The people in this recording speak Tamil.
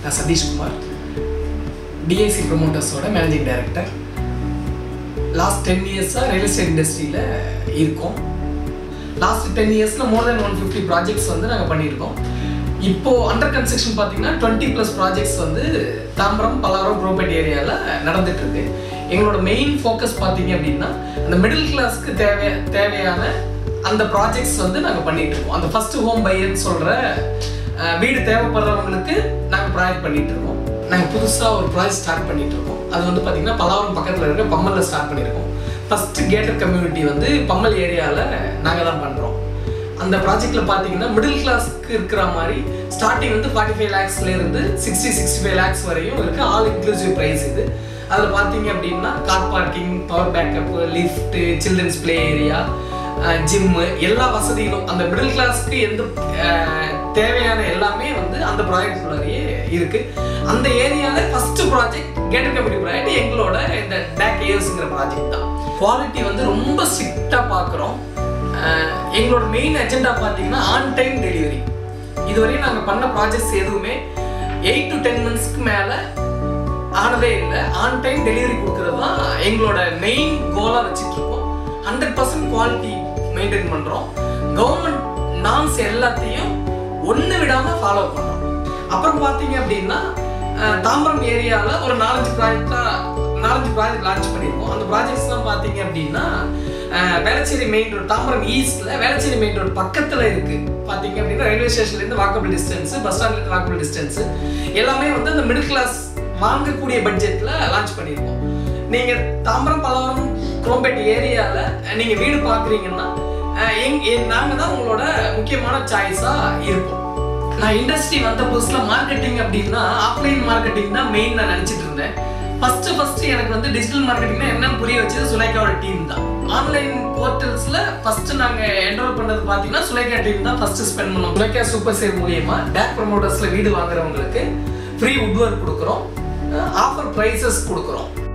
நான் சதீஷ்குமார் டிஐசி ப்ரொமோட்டர்ஸோட மேனேஜிங் டைரக்டர் லாஸ்ட் டென் இயர்ஸாக ரியல் எஸ்டேட் இண்டஸ்ட்ரியில் இருக்கோம் லாஸ்ட் டென் இயர்ஸில் more than one fifty projects வந்து நாங்கள் பண்ணியிருக்கோம் இப்போ அண்டர் கன்ஸ்ட்ரக்ஷன் பார்த்தீங்கன்னா டுவெண்ட்டி ப்ளஸ் ப்ராஜெக்ட்ஸ் வந்து தாம்பரம் பல்லாவரம் குரோபேட் ஏரியாவில் நடந்துட்டு இருக்கு எங்களோட மெயின் ஃபோக்கஸ் பார்த்தீங்க அப்படின்னா அந்த மிடில் கிளாஸ்க்கு தேவை தேவையான அந்த ப்ராஜெக்ட்ஸ் வந்து நாங்கள் பண்ணிட்டு இருக்கோம் அந்த ஃபர்ஸ்ட் ஹோம் பையர்னு சொல்கிற வீடு தேவைப்படுறவங்களுக்கு நாங்கள் ப்ராஜெக்ட் பண்ணிட்டு இருக்கோம் நாங்கள் புதுசாக ஒரு ப்ராஜெக்ட் ஸ்டார்ட் பண்ணிட்டு இருக்கோம் அது வந்து பார்த்தீங்கன்னா பல்லாவரம் பக்கத்தில் இருக்க பம்மலில் ஸ்டார்ட் பண்ணியிருக்கோம் ஃபர்ஸ்ட் கேட்டர் கம்யூனிட்டி வந்து பம்மல் ஏரியாவில் நாங்கள் தான் பண்ணுறோம் அந்த ப்ராஜெக்ட்ல பார்த்தீங்கன்னா மிடில் கிளாஸ்க்கு இருக்கிற மாதிரி ஸ்டார்டிங் வந்து ஃபார்ட்டி ஃபைவ் லேக்ஸ்ல இருந்து சிக்ஸ்டி சிக்ஸ்டி ஃபைவ் லேக்ஸ் வரையும் இருக்கு ஆல் இன்க்ளூசிவ் ப்ரைஸ் இது அதில் பார்த்தீங்க அப்படின்னா car parking power backup lift children's play area gym எல்லா வசதிகளும் அந்த மிடில் கிளாஸ்க்கு எந்த அஹ், தேவையான எல்லாமே வந்து அந்த ப்ராஜெக்ட் உள்ளாரியே இருக்கு அந்த ஏரியாவில் first project gated committee project எங்களோட இந்த டேக் ஏர்ஸ்ங்கிற ப்ராஜெக்ட் தான் குவாலிட்டி வந்து ரொம்ப ஸ்ட்ரிக்டாக பார்க்குறோம் எங்களோட மெயின் அஜெண்டா பார்த்தீங்கன்னா ஆன் டைம் டெலிவரி இதுவரையும் நாங்கள் பண்ண ப்ராஜெக்ட்ஸ் எதுவுமே எயிட் டு டென் மந்த்ஸ்க்கு மேலே ஆனதே இல்லை ஆன் டைம் டெலிவரி கொடுக்கறது தான் எங்களோட மெயின் கோலாக வச்சுட்டு இருக்கோம் ஹண்ட்ரட் பர்சன்ட் குவாலிட்டி மெயின்டைன் பண்ணுறோம் கவர்மெண்ட் நாம்ஸ் எல்லாத்தையும் ஒன்று விடாமல் ஃபாலோ பண்ணுறோம் அப்புறம் பார்த்தீங்க அப்படின்னா அஹ், தாம்பரம் ஏரியாவில் ஒரு நாலஞ்சு ப்ராஜெக்டாக நாலஞ்சு ப்ராஜெக்ட் லான்ச் பண்ணியிருக்கோம் அந்த ப்ராஜெக்ட்ஸ்லாம் பார்த்தீங்க அப்படின்னா அஹ், வேளச்சேரி மெயின் ரோட் தாம்பரம் ஈஸ்ட்ல வேளச்சேரி மெயின் ரோட் பக்கத்தில் இருக்கு பார்த்தீங்க அப்படின்னா ரயில்வே ஸ்டேஷன்லேருந்து வாக்கபிள் டிஸ்டன்ஸ் பஸ் ஸ்டாண்ட்லேருந்து வாக்கபிள் டிஸ்டன்ஸ் எல்லாமே வந்து அந்த மிடில் கிளாஸ் வாங்கக்கூடிய பட்ஜெட்டில் லான்ச் பண்ணியிருக்கோம் நீங்கள் தாம்பரம் பலவரம் குரோம்பேட் ஏரியாவில் நீங்கள் வீடு பார்க்குறீங்கன்னா அஹ், எங் நாங்கள் தான் உங்களோட முக்கியமான சாய்ஸாக இருப்போம் நான் இண்டஸ்ட்ரி வந்த புதுசில் மார்க்கெட்டிங் அப்படின்னா ஆஃப்லைன் மார்க்கெட்டிங் தான் மெயின் நான் நினச்சிட்டு இருந்தேன் ஃபர்ஸ்ட் ஃபர்ஸ்ட் எனக்கு வந்து டிஜிட்டல் மார்க்கெட்டிங்னா என்னன்னு புரிய வச்சது சுலேகாவோட டீம் தான் ஆன்லைன் போர்ட்டல்ஸ்ல ஃபர்ஸ்ட் நாங்க என்ரோல் பண்ணது பாத்தீங்கன்னா சுலேகா டீம் தான் ஃபர்ஸ்ட் ஸ்பெண்ட் பண்ணோம் சுலேகா சூப்பர் சேவ் மூலியமா டேக் ப்ரொமோட்டர்ஸ்ல வீடு வாங்குறவங்களுக்கு ஃப்ரீ உட் ஒர்க் கொடுக்குறோம் ஆஃபர் ப்ரைசஸ் கொடுக்குறோம்